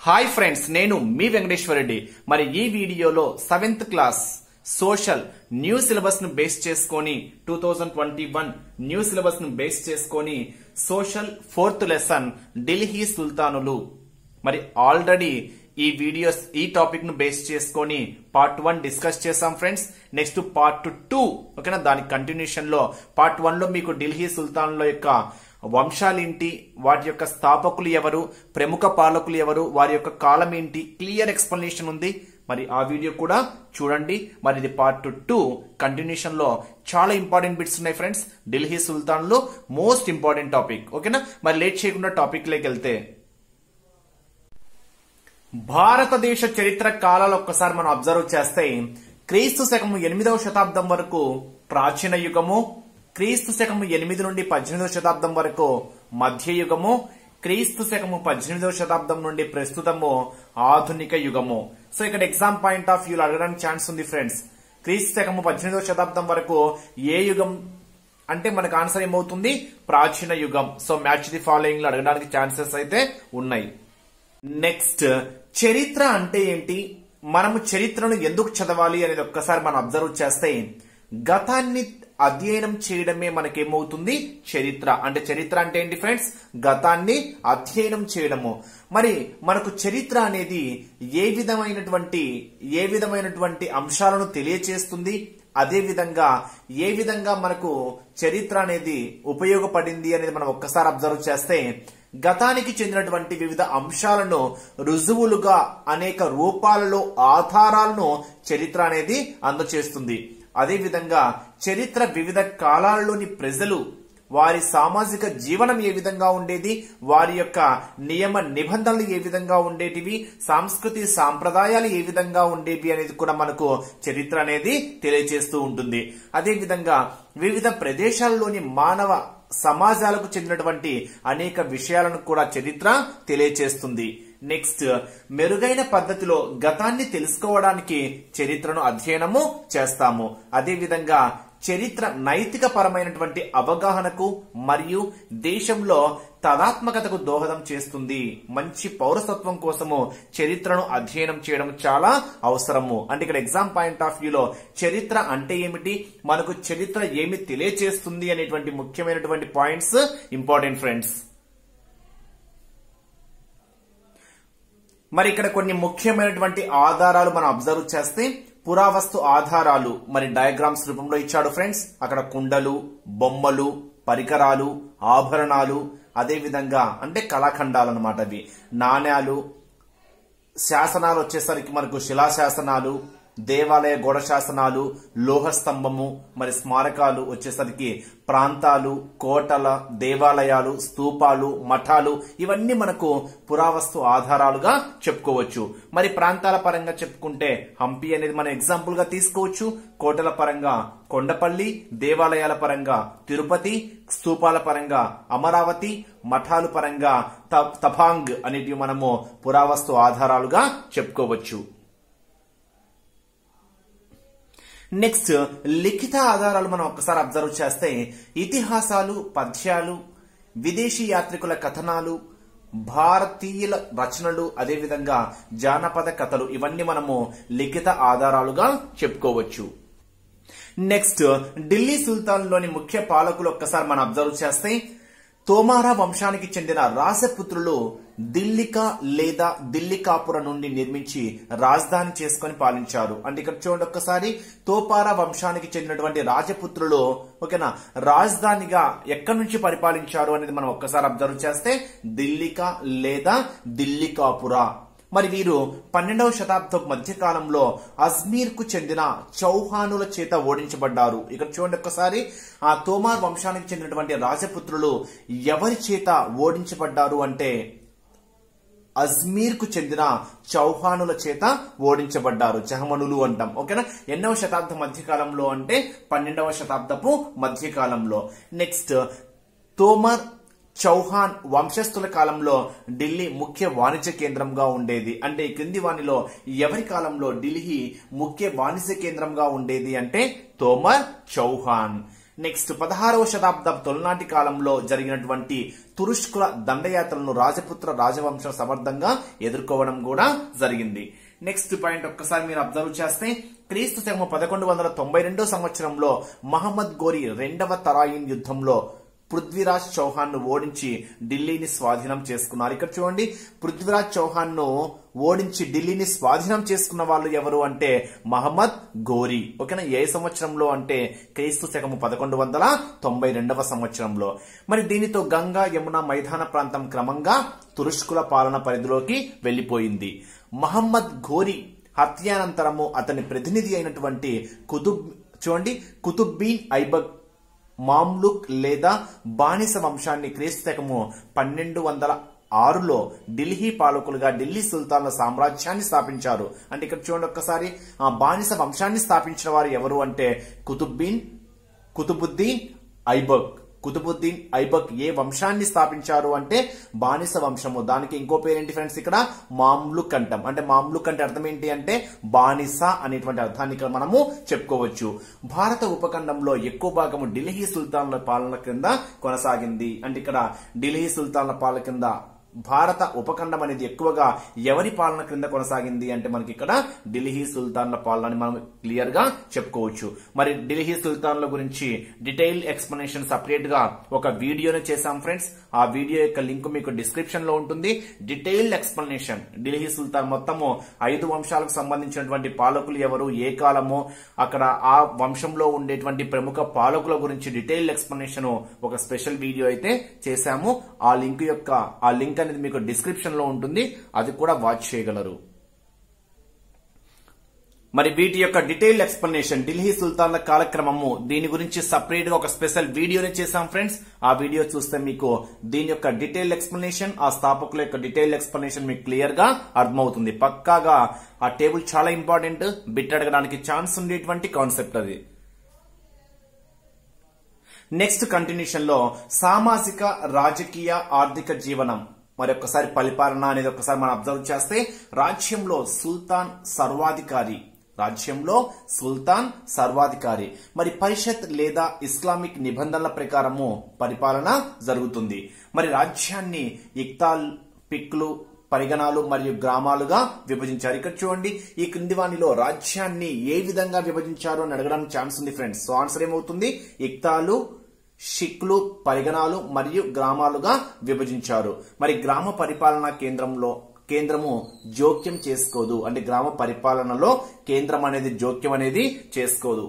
hi friends నేను మీ వెంకటేశ్వర రెడ్డి మరి ఈ వీడియోలో seventh class social new syllabus ను బేస్ చేసుకొని two thousand twenty one new syllabus ను బేస్ చేసుకొని సోషల్ ఫోర్త్ లెసన్ ఢిల్లీ సుల్తానులు మరి ఆల్రెడీ ఈ వీడియోస్ ఈ టాపిక్ ను బేస్ చేసుకొని పార్ట్ వన్ డిస్కస్ చేసాం ఫ్రెండ్స్ నెక్స్ట్ పార్ట్ టూ ఓకేనా దాని కంటిన్యూషన్ లో పార్ట్ వన్ లో మీకు ఢిల్లీ సుల్తాన్ల యొక్క వంశాలేంటి వాటి యొక్క స్థాపకులు ఎవరు ప్రముఖ పాలకులు ఎవరు వారి యొక్క కాలం ఏంటి క్లియర్ ఎక్స్ప్లెనేషన్ ఉంది మరి ఆ వీడియో కూడా చూడండి మరి ఇది పార్ట్ టూ కంటిన్యూషన్ లో చాలా ఇంపార్టెంట్ బిట్స్ ఉన్నాయి ఫ్రెండ్స్ ఢిల్లీ సుల్తాన్ లో మోస్ట్ ఇంపార్టెంట్ టాపిక్ ఓకేనా మరి లేట్ చేయకుండా టాపిక్ లోకి వెళ్తే భారతదేశ చరిత్ర కాలాలు ఒక్కసారి మనం అబ్జర్వ్ చేస్తే క్రీస్తు శకము ఎనిమిదవ శతాబ్దం వరకు ప్రాచీన యుగము క్రీస్తు శకము ఎనిమిది నుండి పద్దెనిమిదవ శతాబ్దం వరకు మధ్య యుగము క్రీస్తు శకము పద్దెనిమిదవ శతాబ్దం నుండి ప్రస్తుతము ఆధునిక యుగము సో ఇక్కడ ఎగ్జామ్ పాయింట్ ఆఫ్ వ్యూ అడగడానికి ఛాన్స్ ఉంది ఫ్రెండ్స్ క్రీస్తు శకము పద్దెనిమిదవ శతాబ్దం వరకు ఏ యుగం అంటే మనకు ఆన్సర్ ఏమవుతుంది ప్రాచీన యుగం సో మ్యాచ్ ది ఫాలోయింగ్ లో అడగడానికి ఛాన్సెస్ అయితే ఉన్నాయి నెక్స్ట్ చరిత్ర అంటే ఏంటి మనము చరిత్రను ఎందుకు చదవాలి అనేది ఒక్కసారి మనం అబ్జర్వ్ చేస్తే గతాన్ని అధ్యయనం చేయడమే మనకేమవుతుంది చరిత్ర అంటే చరిత్ర అంటే ఏంటి ఫ్రెండ్స్ గతాన్ని అధ్యయనం చేయడము మరి మనకు చరిత్ర అనేది ఏ విధమైనటువంటి ఏ విధమైనటువంటి అంశాలను తెలియచేస్తుంది అదే విధంగా ఏ విధంగా మనకు చరిత్ర అనేది ఉపయోగపడింది అనేది మనం ఒక్కసారి అబ్జర్వ్ చేస్తే గతానికి చెందినటువంటి వివిధ అంశాలను రుజువులుగా అనేక రూపాలలో ఆధారాలను చరిత్ర అనేది అందచేస్తుంది అదేవిధంగా చరిత్ర వివిధ కాలాల్లోని ప్రజలు వారి సామాజిక జీవనం ఏ విధంగా ఉండేది వారి యొక్క నియమ నిబంధనలు ఏ విధంగా ఉండేటివి సాంస్కృతి సాంప్రదాయాలు ఏ విధంగా ఉండేవి అనేది కూడా మనకు చరిత్ర అనేది తెలియజేస్తూ ఉంటుంది అదే విధంగా వివిధ ప్రదేశాల్లోని మానవ సమాజాలకు చెందినటువంటి అనేక విషయాలను కూడా చరిత్ర తెలియచేస్తుంది నెక్స్ట్ మెరుగైన పద్ధతిలో గతాన్ని తెలుసుకోవడానికి చరిత్రను అధ్యయనము చేస్తాము అదే విధంగా చరిత్ర నైతిక పరమైనటువంటి అవగాహనకు మరియు దేశంలో తదాత్మకతకు దోహదం చేస్తుంది మంచి పౌరసత్వం కోసము చరిత్రను అధ్యయనం చేయడం చాలా అవసరము అంటే ఇక్కడ ఎగ్జామ్ పాయింట్ ఆఫ్ వ్యూలో చరిత్ర అంటే ఏమిటి మనకు చరిత్ర ఏమి తెలియచేస్తుంది అనేటువంటి ముఖ్యమైనటువంటి పాయింట్స్ ఇంపార్టెంట్ ఫ్రెండ్స్ మరి ఇక్కడ కొన్ని ముఖ్యమైనటువంటి ఆధారాలు మనం అబ్జర్వ్ చేస్తే పురావస్తు ఆధారాలు మరి డయాగ్రామ్స్ రూపంలో ఇచ్చాడు ఫ్రెండ్స్ అక్కడ కుండలు బొమ్మలు పరికరాలు ఆభరణాలు అదే విధంగా అంటే కళాఖండాలు అనమాట అవి నాణ్యాలు శాసనాలు వచ్చేసరికి మనకు శిలాశాసనాలు దేవాలయ గోడ శాసనాలు లోహ స్తంభము మరి స్మారకాలు వచ్చేసరికి ప్రాంతాలు కోటల దేవాలయాలు స్తూపాలు మఠాలు ఇవన్నీ మనకు పురావస్తు ఆధారాలుగా చెప్పుకోవచ్చు మరి ప్రాంతాల పరంగా చెప్పుకుంటే హంపి అనేది మనం ఎగ్జాంపుల్ గా తీసుకోవచ్చు కోటల పరంగా కొండపల్లి దేవాలయాల పరంగా తిరుపతి స్తూపాల పరంగా అమరావతి మఠాలు పరంగా తపాంగ్ అనేటివి మనము పురావస్తు ఆధారాలుగా చెప్పుకోవచ్చు నెక్స్ట్ లిఖిత ఆధారాలు మనం ఒక్కసారి అబ్జర్వ్ చేస్తే ఇతిహాసాలు పద్యాలు విదేశీ యాత్రికుల కథనాలు భారతీయుల రచనలు అదేవిధంగా జానపద కథలు ఇవన్నీ మనము లిఖిత ఆధారాలుగా చెప్పుకోవచ్చు నెక్స్ట్ ఢిల్లీ సుల్తాన్లోని ముఖ్య పాలకులు ఒక్కసారి మనం అబ్జర్వ్ చేస్తే తోమారా వంశానికి చెందిన రాజపుత్రులు దిల్లికా లేదా దిల్లికాపుర నుండి నిర్మించి రాజధాని చేసుకుని పాలించారు అంటే ఇక్కడ చూడండి ఒక్కసారి తోపారా వంశానికి చెందినటువంటి రాజపుత్రులు ఓకేనా రాజధానిగా ఎక్కడి నుంచి పరిపాలించారు అనేది మనం ఒక్కసారి అబ్జర్వ్ చేస్తే దిల్లికా లేదా దిల్లికాపుర మరి వీరు పన్నెండవ శతాబ్దం మధ్యకాలంలో అజ్మీర్ కు చెందిన చౌహానుల చేత ఓడించబడ్డారు ఇక్కడ చూడండి ఒక్కసారి ఆ తోమార్ వంశానికి చెందినటువంటి రాజపుత్రులు ఎవరి చేత ఓడించబడ్డారు అంటే అజ్మీర్ కు చెందిన చౌహానుల చేత ఓడించబడ్డారు చహమనులు అంటాం ఓకేనా ఎన్నవ శతాబ్దం మధ్యకాలంలో అంటే పన్నెండవ శతాబ్దపు మధ్యకాలంలో నెక్స్ట్ తోమర్ చౌహాన్ వంశస్థుల కాలంలో ఢిల్లీ ముఖ్య వాణిజ్య కేంద్రంగా ఉండేది అంటే ఈ క్రింది వాణిలో ఎవరి కాలంలో ఢిల్లీ ముఖ్య వాణిజ్య కేంద్రంగా ఉండేది అంటే తోమర్ చౌహాన్ నెక్స్ట్ పదహారవ శతాబ్దం తొలినాటి కాలంలో జరిగినటువంటి తురుష్కుల దండయాత్రలను రాజపుత్ర రాజవంశం సమర్థంగా ఎదుర్కోవడం కూడా జరిగింది నెక్స్ట్ పాయింట్ ఒక్కసారి మీరు అబ్జర్వ్ చేస్తే క్రీస్తు శకము పదకొండు వందల తొంభై రెండో సంవత్సరంలో మహమ్మద్ గోరి రెండవ తరాయిన్ యుద్ధంలో పృథ్వీరాజ్ చౌహాన్ ను ఓడించి ఢిల్లీని స్వాధీనం చేసుకున్నారు ఇక్కడ చూడండి పృథ్వీరాజ్ చౌహాన్ ను ఓడించి ఢిల్లీని స్వాధీనం చేసుకున్న వాళ్ళు ఎవరు అంటే మహమ్మద్ గోరి ఓకేనా ఏ సంవత్సరంలో అంటే క్రీస్తు శకము పదకొండు వందల తొంభై రెండవ సంవత్సరంలో మరి దీనితో గంగా యమున మైదాన ప్రాంతం క్రమంగా తురుష్కుల పాలన పరిధిలోకి వెళ్లిపోయింది మహమ్మద్ ఘోరీ హత్యానంతరము అతని ప్రతినిధి అయినటువంటి కుతుబ్ చూడండి కుతుబ్బీన్ ఐబక్ మామ్లుక్ లేదా బానిస వంశాన్ని క్రీస్తు శకము పన్నెండు వందల ఆరులో ఢిల్లీ పాలకులుగా ఢిల్లీ సుల్తాన్ల సామ్రాజ్యాన్ని స్థాపించారు అంటే ఇక్కడ చూడండి ఒక్కసారి ఆ బానిస వంశాన్ని స్థాపించిన వారు ఎవరు అంటే కుతుబ్బీన్ కుతుబుద్దీన్ ఐబక్ కుతుబుద్దీన్ ఐబక్ ఏ వంశాన్ని స్థాపించారు అంటే బానిస వంశము దానికి ఇంకో పేరేంటి ఫ్రెండ్స్ ఇక్కడ మామ్లుక్ అంటాం అంటే మామ్లుక్ అంటే అర్థం ఏంటి అంటే బానిస అనేటువంటి అర్థాన్ని ఇక్కడ మనము చెప్పుకోవచ్చు భారత ఉపఖండంలో ఎక్కువ భాగము ఢిల్లీ సుల్తాన్ల పాలన కింద కొనసాగింది అంటే ఇక్కడ ఢిల్లీ సుల్తాన్ల పాలన కింద భారత ఉపఖండం అనేది ఎక్కువగా ఎవరి పాలన క్రింద కొనసాగింది అంటే మనకి ఇక్కడ ఢిల్లీ సుల్తాన్ల పాలన అని మనం క్లియర్ గా చెప్పుకోవచ్చు మరి ఢిల్లీ సుల్తాన్ల గురించి డీటెయిల్ ఎక్స్ప్లెనేషన్ సపరేట్ గా ఒక వీడియోని చేశాం ఫ్రెండ్స్ ఆ వీడియో యొక్క లింక్ మీకు డిస్క్రిప్షన్ లో ఉంటుంది డీటెయిల్ ఎక్స్ప్లెనేషన్ ఢిల్లీ సుల్తాన్ మొత్తము ఐదు వంశాలకు సంబంధించినటువంటి పాలకులు ఎవరు ఏ కాలము అక్కడ ఆ వంశంలో ఉండేటువంటి ప్రముఖ పాలకుల గురించి డీటెయిల్ ఎక్స్ప్లెనేషన్ ఒక స్పెషల్ వీడియో అయితే చేశాము ఆ లింక్ యొక్క ఆ లింక్ అనేది మీకు డిస్క్రిప్షన్ లో ఉంటుంది అది కూడా వాచ్ చేయగలరు మరి వీటి యొక్క డీటెయిల్ ఎక్స్ప్లెనేషన్ ఢిల్లీ సుల్తాన్ల కాలక్రమము దీని గురించి సపరేట్ గా ఒక స్పెషల్ వీడియోని చేశాం ఫ్రెండ్స్ ఆ వీడియో చూస్తే మీకు దీని యొక్క డీటెయిల్ ఎక్స్ప్లెనేషన్ ఆ స్థాపకుల యొక్క డీటెయిల్ ఎక్స్ప్లెనేషన్ మీకు క్లియర్ గా అర్థమవుతుంది పక్కాగా ఆ టేబుల్ చాలా ఇంపార్టెంట్ బిట్ అడగడానికి ఛాన్స్ ఉండేటువంటి కాన్సెప్ట్ అది నెక్స్ట్ కంటిన్యూషన్ లో సామాజిక రాజకీయ ఆర్థిక జీవనం మరి ఒక్కసారి పరిపాలన అనేది ఒకసారి మనం అబ్జర్వ్ చేస్తే రాజ్యంలో సుల్తాన్ సర్వాధికారి రాజ్యంలో సుల్తాన్ సర్వాధికారి మరి పరిషత్ లేదా ఇస్లామిక్ నిబంధనల ప్రకారము పరిపాలన జరుగుతుంది మరి రాజ్యాన్ని ఇక్తాల్ పిక్లు పరిగణాలు మరియు గ్రామాలుగా విభజించారు ఇక్కడ చూడండి ఈ క్రింది వాణిలో రాజ్యాన్ని ఏ విధంగా విభజించారు అని అడగడానికి ఛాన్స్ ఉంది ఫ్రెండ్స్ సో ఆన్సర్ ఏమవుతుంది ఇక్తాలు షిక్లు పరిగణాలు మరియు గ్రామాలుగా విభజించారు మరి గ్రామ పరిపాలనా కేంద్రంలో కేంద్రము జోక్యం చేసుకోదు అంటే గ్రామ పరిపాలనలో కేంద్రం అనేది జోక్యం అనేది చేసుకోదు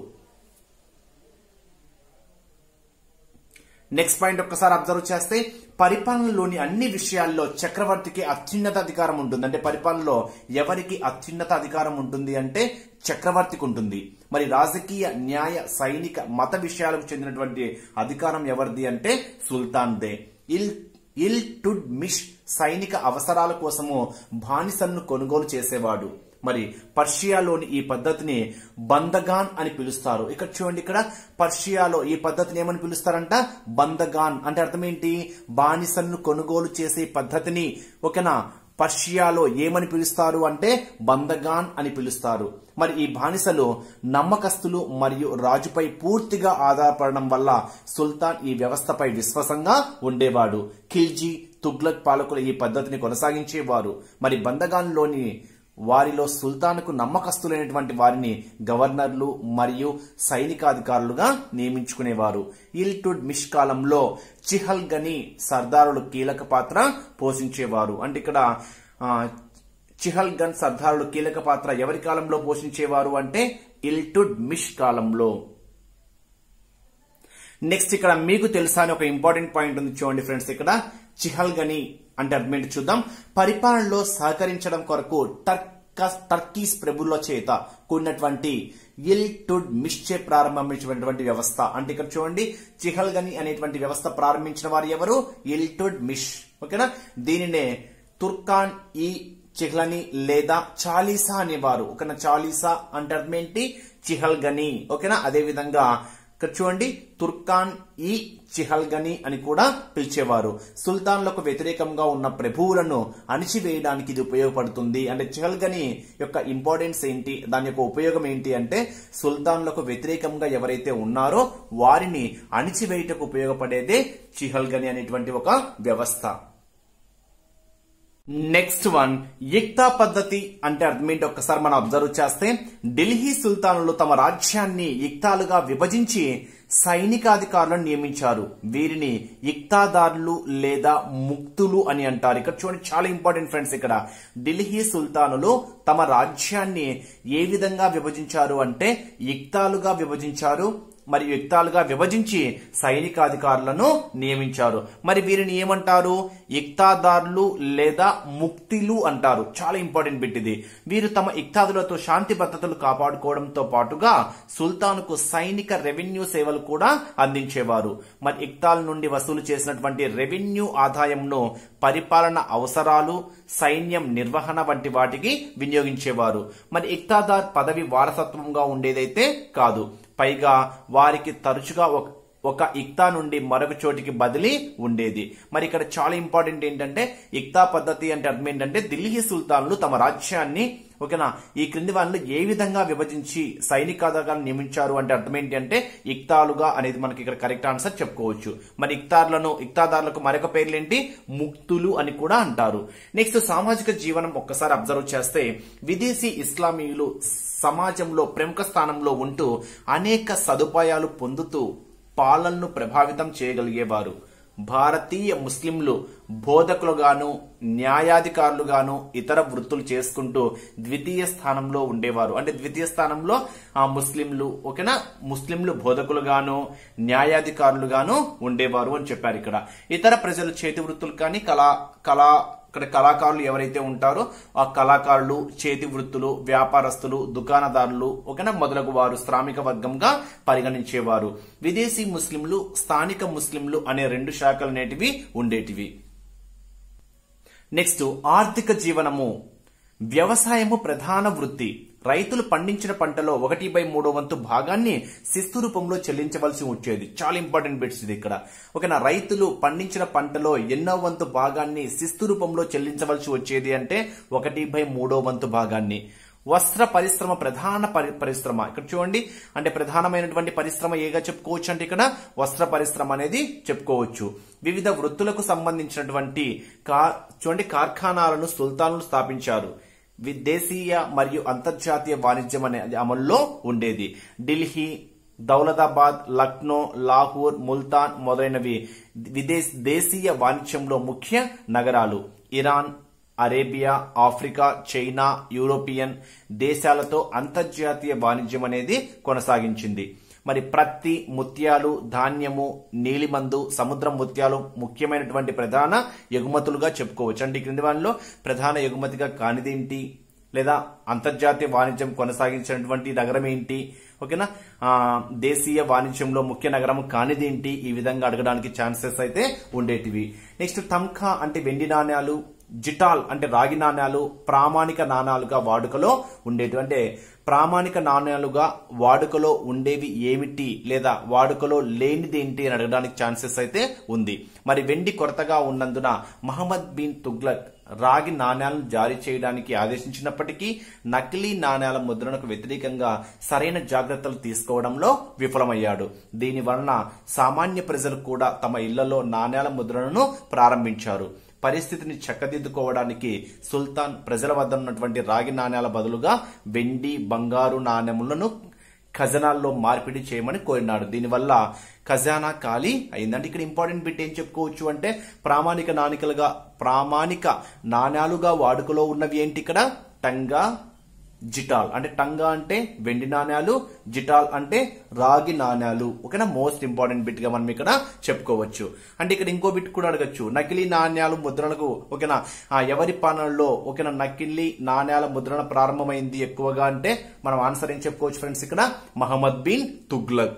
నెక్స్ట్ పాయింట్ ఒక్కసారి అబ్జర్వ్ చేస్తే పరిపాలనలోని అన్ని విషయాల్లో చక్రవర్తికి అత్యున్నత అధికారం ఉంటుంది అంటే పరిపాలనలో ఎవరికి అత్యున్నత అధికారం ఉంటుంది అంటే చక్రవర్తికి ఉంటుంది మరి రాజకీయ న్యాయ సైనిక మత విషయాలకు చెందినటువంటి అధికారం ఎవరిది అంటే సుల్తాన్ దే ఇల్ ఇల్ టుడ్ మిష్ సైనిక అవసరాల కోసము బానిసలను కొనుగోలు చేసేవాడు మరి పర్షియాలోని ఈ పద్ధతిని బందగాన్ అని పిలుస్తారు ఇక్కడ చూడండి ఇక్కడ పర్షియాలో ఈ పద్ధతిని ఏమని పిలుస్తారంట బందగాన్ అంటే అర్థం ఏంటి బానిసలను కొనుగోలు చేసే పద్ధతిని ఓకేనా పర్షియాలో ఏమని పిలుస్తారు అంటే బందగాన్ అని పిలుస్తారు మరి ఈ బానిసలు నమ్మకస్తులు మరియు రాజుపై పూర్తిగా ఆధారపడడం వల్ల సుల్తాన్ ఈ వ్యవస్థపై విశ్వాసంగా ఉండేవాడు ఖిల్జీ తుగ్లక్ పాలకులు ఈ పద్ధతిని కొనసాగించేవారు మరి బందగాన్లోని వారిలో సుల్తాన్కు నమ్మకస్తులైనటువంటి వారిని గవర్నర్లు మరియు సైనికాధికారులుగా నియమించుకునేవారు ఇల్టుడ్ మిష్ కాలంలో చిహల్ గని సర్దారులు కీలక పాత్ర పోషించేవారు అంటే ఇక్కడ ఆ, చిహల్ గన్ సర్దారులు కీలక పాత్ర ఎవరి కాలంలో పోషించేవారు అంటే ఇల్టుడ్ మిష్ కాలంలో నెక్స్ట్ ఇక్కడ మీకు తెలుసా అని ఒక ఇంపార్టెంట్ పాయింట్ ఉంది చూడండి ఫ్రెండ్స్ ఇక్కడ చిహల్ గని అంటే అర్థం ఏంటి చూద్దాం పరిపాలనలో సహకరించడం కొరకు టర్కస్ టర్కీస్ ప్రభుల చేత కూడినటువంటి ఇల్ టుడ్ మిష్చే ప్రారంభించినటువంటి వ్యవస్థ అంటే ఇక్కడ చూడండి చిహల్ గని అనేటువంటి వ్యవస్థ ప్రారంభించిన వారు ఎవరు ఇల్ టుడ్ మిష్ ఓకేనా దీనినే తుర్కాన్ ఈ చిహ్లని లేదా చాలీసా అనేవారు ఓకేనా చాలీసా అంటే అర్థం ఏంటి చిహల్ గని ఓకేనా అదే విధంగా ఇక్కడ చూడండి తుర్కాన్ ఈ చిహల్గని అని కూడా పిలిచేవారు సుల్తాన్లకు వ్యతిరేకంగా ఉన్న ప్రభువులను అణిచివేయడానికి ఇది ఉపయోగపడుతుంది అంటే చిహల్గని యొక్క ఇంపార్టెన్స్ ఏంటి దాని యొక్క ఉపయోగం ఏంటి అంటే సుల్తాన్లకు వ్యతిరేకంగా ఎవరైతే ఉన్నారో వారిని అణిచివేయటకు ఉపయోగపడేదే చిహల్గని అనేటువంటి ఒక వ్యవస్థ నెక్స్ట్ వన్ ఇక్తా పద్ధతి అంటే అర్థం ఏంటి ఒక్కసారి మనం అబ్జర్వ్ చేస్తే ఢిల్లీ సుల్తానులు తమ రాజ్యాన్ని ఇక్తాలుగా విభజించి సైనికాధికారులను నియమించారు వీరిని ఇక్తాదారులు లేదా ముక్తులు అని అంటారు ఇక్కడ చూడండి చాలా ఇంపార్టెంట్ ఫ్రెండ్స్ ఇక్కడ ఢిల్లీ సుల్తానులు తమ రాజ్యాన్ని ఏ విధంగా విభజించారు అంటే ఇక్తాలుగా విభజించారు మరియు యుక్తాలుగా విభజించి సైనికాధికారులను నియమించారు మరి వీరిని ఏమంటారు ఇక్తాదారులు లేదా ముక్తిలు అంటారు చాలా ఇంపార్టెంట్ బిట్ ఇది వీరు తమ ఇక్తాదులతో శాంతి భద్రతలు కాపాడుకోవడంతో పాటుగా సుల్తాన్కు సైనిక రెవెన్యూ సేవలు కూడా అందించేవారు మరి ఇక్తాల నుండి వసూలు చేసినటువంటి రెవెన్యూ ఆదాయంను పరిపాలన అవసరాలు సైన్యం నిర్వహణ వంటి వాటికి వినియోగించేవారు మరి ఇక్తాదార్ పదవి వారసత్వంగా ఉండేదైతే కాదు పైగా వారికి తరచుగా ఒక ఒక ఇక్తా నుండి మరొక చోటికి బదిలీ ఉండేది మరి ఇక్కడ చాలా ఇంపార్టెంట్ ఏంటంటే ఇక్తా పద్ధతి అంటే అర్థం ఏంటంటే ఢిల్లీ సుల్తాన్లు తమ రాజ్యాన్ని ఓకేనా ఈ క్రింది వాళ్ళు ఏ విధంగా విభజించి సైనికాధికారులను నియమించారు అంటే అర్థం ఏంటి అంటే ఇక్తాలుగా అనేది మనకి ఇక్కడ కరెక్ట్ ఆన్సర్ చెప్పుకోవచ్చు మరి ఇక్తార్లను ఇక్తాదారులకు మరొక పేర్లేంటి ముక్తులు అని కూడా అంటారు నెక్స్ట్ సామాజిక జీవనం ఒక్కసారి అబ్జర్వ్ చేస్తే విదేశీ ఇస్లామీయులు సమాజంలో ప్రముఖ స్థానంలో ఉంటూ అనేక సదుపాయాలు పొందుతూ పాలనను ప్రభావితం చేయగలిగేవారు భారతీయ ముస్లింలు బోధకులుగాను న్యాయాధికారులుగాను ఇతర వృత్తులు చేసుకుంటూ ద్వితీయ స్థానంలో ఉండేవారు అంటే ద్వితీయ స్థానంలో ఆ ముస్లింలు ఓకేనా ముస్లింలు బోధకులుగాను న్యాయాధికారులుగాను ఉండేవారు అని చెప్పారు ఇక్కడ ఇతర ప్రజలు చేతి వృత్తులు కానీ కళా కళా ఇక్కడ కళాకారులు ఎవరైతే ఉంటారో ఆ కళాకారులు చేతి వృత్తులు వ్యాపారస్తులు దుకాణదారులు ఓకేనా మొదలగు వారు శ్రామిక వర్గంగా పరిగణించేవారు విదేశీ ముస్లింలు స్థానిక ముస్లింలు అనే రెండు శాఖలు అనేటివి ఉండేటివి నెక్స్ట్ ఆర్థిక జీవనము వ్యవసాయము ప్రధాన వృత్తి రైతులు పండించిన పంటలో ఒకటి బై మూడో వంతు భాగాన్ని శిస్తు రూపంలో చెల్లించవలసి వచ్చేది చాలా ఇంపార్టెంట్ బిట్స్ ఇది ఇక్కడ ఓకేనా రైతులు పండించిన పంటలో ఎన్నో వంతు భాగాన్ని శిస్తు రూపంలో చెల్లించవలసి వచ్చేది అంటే ఒకటి బై మూడో వంతు భాగాన్ని వస్త్ర పరిశ్రమ ప్రధాన పరి- పరిశ్రమ ఇక్కడ చూడండి అంటే ప్రధానమైనటువంటి పరిశ్రమ ఏగా చెప్పుకోవచ్చు అంటే ఇక్కడ వస్త్ర పరిశ్రమ అనేది చెప్పుకోవచ్చు వివిధ వృత్తులకు సంబంధించినటువంటి కా చూడండి కార్ఖానాలను సుల్తానులు స్థాపించారు విదేశీయ మరియు అంతర్జాతీయ వాణిజ్యం అనేది అమల్లో ఉండేది ఢిల్లీ దౌలతాబాద్ లక్నో లాహోర్ ముల్తాన్ మొదలైనవి విదేశ దేశీయ వాణిజ్యంలో ముఖ్య నగరాలు Iran Arabia Africa China European దేశాలతో అంతర్జాతీయ వాణిజ్యం అనేది కొనసాగించింది మరి ప్రత్తి ముత్యాలు ధాన్యము నీలిమందు సముద్ర ముత్యాలు ముఖ్యమైనటువంటి ప్రధాన ఎగుమతులుగా చెప్పుకోవచ్చు అంటే ఈ క్రింది వాటిలో ప్రధాన ఎగుమతిగా కానిదేంటి లేదా అంతర్జాతీయ వాణిజ్యం కొనసాగించినటువంటి నగరం ఏంటి ఓకేనా ఆ, దేశీయ వాణిజ్యంలో ముఖ్య నగరం కానిదేంటి ఈ విధంగా అడగడానికి ఛాన్సెస్ అయితే ఉండేటివి నెక్స్ట్ తమ్ఖా అంటే వెండి నాణ్యాలు జిటాల్ అంటే రాగి నాణ్యాలు ప్రామాణిక నాణ్యాలుగా వాడుకలో ఉండేవి అంటే ప్రామాణిక నాణ్యాలుగా వాడుకలో ఉండేవి ఏమిటి లేదా వాడుకలో లేనిదేంటి అని అడగడానికి ఛాన్సెస్ అయితే ఉంది మరి వెండి కొరతగా ఉన్నందున మహమ్మద్ బిన్ తుగ్లక్ రాగి నాణ్యాలను జారీ చేయడానికి ఆదేశించినప్పటికీ నకిలీ నాణ్యాల ముద్రణకు వ్యతిరేకంగా సరైన జాగ్రత్తలు తీసుకోవడంలో విఫలమయ్యాడు దీని వలన సామాన్య ప్రజలు కూడా తమ ఇళ్లలో నాణ్యాల ముద్రణను ప్రారంభించారు పరిస్థితిని చక్కదిద్దుకోవడానికి సుల్తాన్ ప్రజల వద్ద ఉన్నటువంటి రాగి నాణ్యాల బదులుగా వెండి బంగారు నాణ్యములను ఖజనాల్లో మార్పిడి చేయమని కోరినాడు దీనివల్ల ఖజానా ఖాళీ అయిందంటే ఇక్కడ ఇంపార్టెంట్ బిట్ ఏం చెప్పుకోవచ్చు అంటే ప్రామాణిక నాణికలుగా ప్రామాణిక నాణ్యాలుగా వాడుకలో ఉన్నవి ఏంటి ఇక్కడ టంగా జిటాల్ అంటే టంగా అంటే వెండి నాణ్యాలు జిటాల్ అంటే రాగి నాణ్యాలు ఓకేనా మోస్ట్ ఇంపార్టెంట్ బిట్ గా మనం ఇక్కడ చెప్పుకోవచ్చు అంటే ఇక్కడ ఇంకో బిట్ కూడా అడగచ్చు నకిలీ నాణ్యాలు ముద్రణకు ఓకేనా ఆ ఎవరి పాలనలో ఓకేనా నకిలీ నాణ్యాల ముద్రణ ప్రారంభమైంది ఎక్కువగా అంటే మనం ఆన్సర్ ఏం చెప్పుకోవచ్చు ఫ్రెండ్స్ ఇక్కడ మహమ్మద్ బిన్ తుగ్లక్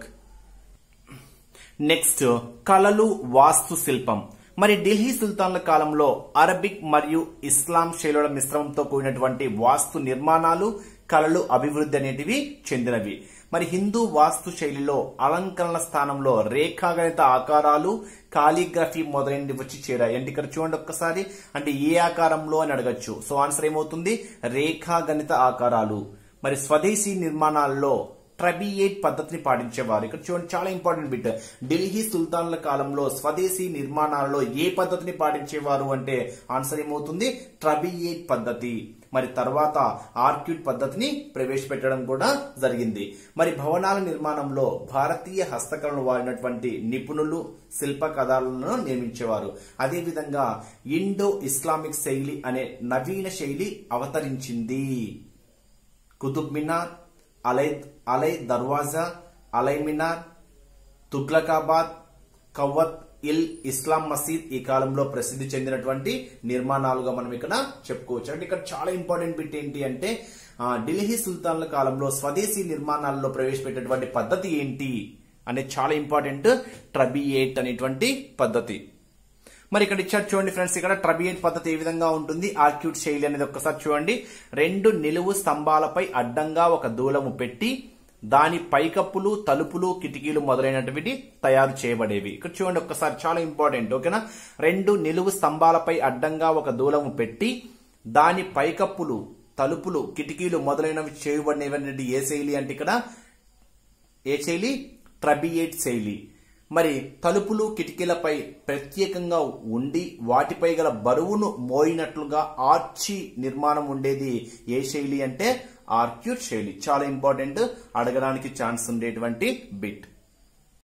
నెక్స్ట్ కళలు వాస్తు శిల్పం మరి ఢిల్లీ సుల్తాన్ల కాలంలో అరబిక్ మరియు ఇస్లాం శైలుల మిశ్రమంతో కూడినటువంటి వాస్తు నిర్మాణాలు కళలు అభివృద్ధి అనేటివి చెందినవి మరి హిందూ వాస్తు శైలిలో అలంకరణ స్థానంలో రేఖాగణిత ఆకారాలు కాలిగ్రఫీ మొదలైనవి వచ్చి చేరాయి అంటే ఇక్కడ చూడండి ఒక్కసారి అంటే ఏ ఆకారంలో అని అడగచ్చు సో ఆన్సర్ ఏమవుతుంది రేఖాగణిత ఆకారాలు మరి స్వదేశీ నిర్మాణాల్లో ట్రబియేట్ పద్ధతిని పాటించేవారు ఇక్కడ చూడండి చాలా ఇంపార్టెంట్ బిట్ ఢిల్లీ సుల్తాన్ల కాలంలో స్వదేశీ నిర్మాణాల్లో ఏ పద్ధతిని పాటించేవారు అంటే ఆన్సర్ ఏమవుతుంది ట్రబియేట్ పద్ధతి మరి తర్వాత ఆర్క్యూట్ పద్ధతిని ప్రవేశపెట్టడం కూడా జరిగింది మరి భవనాల నిర్మాణంలో భారతీయ హస్తకళను వాడినటువంటి నిపుణులు శిల్పకళలను నిర్మించేవారు అదేవిధంగా ఇండో ఇస్లామిక్ శైలి అనే నవీన శైలి అవతరించింది కుతుబ్ మినార్ అలై అలై దర్వాజా అలై మినార్ తుగ్లకాబాద్ కవ్వత్ ఇల్ ఇస్లాం మసీద్ ఈ కాలంలో ప్రసిద్ధి చెందినటువంటి నిర్మాణాలుగా మనం ఇక్కడ చెప్పుకోవచ్చు అంటే ఇక్కడ చాలా ఇంపార్టెంట్ బిట్ ఏంటి అంటే ఆ, ఢిల్లీ సుల్తాన్ల కాలంలో స్వదేశీ నిర్మాణాల్లో ప్రవేశపెట్టేటువంటి పద్ధతి ఏంటి అనేది చాలా ఇంపార్టెంట్ ట్రబియేట్ అనేటువంటి పద్ధతి మరి ఇక్కడ ఇచ్చారు చూడండి ఫ్రెండ్స్ ఇక్కడ ట్రబియేట్ పద్ధతి ఏ విధంగా ఉంటుంది ఆర్క్యూట్ శైలి అనేది ఒక్కసారి చూడండి రెండు నిలువు స్తంభాలపై అడ్డంగా ఒక దూలము పెట్టి దాని పైకప్పులు తలుపులు కిటికీలు మొదలైనటువంటి తయారు చేయబడేవి ఇక్కడ చూడండి ఒక్కసారి చాలా ఇంపార్టెంట్ ఓకేనా రెండు నిలువు స్తంభాలపై అడ్డంగా ఒక దూలము పెట్టి దాని పైకప్పులు తలుపులు కిటికీలు మొదలైనవి చేయబడినవి ఏ శైలి అంటే ఇక్కడ ఏ శైలి ట్రబియేట్ శైలి మరి తలుపులు కిటికీలపై ప్రత్యేకంగా ఉండి వాటిపై గల బరువును మోయినట్లుగా ఆర్చి నిర్మాణం ఉండేది ఏ శైలి అంటే ఆర్క్యూట్ శైలి చాలా ఇంపార్టెంట్ అడగడానికి ఛాన్స్ ఉండేటువంటి బిట్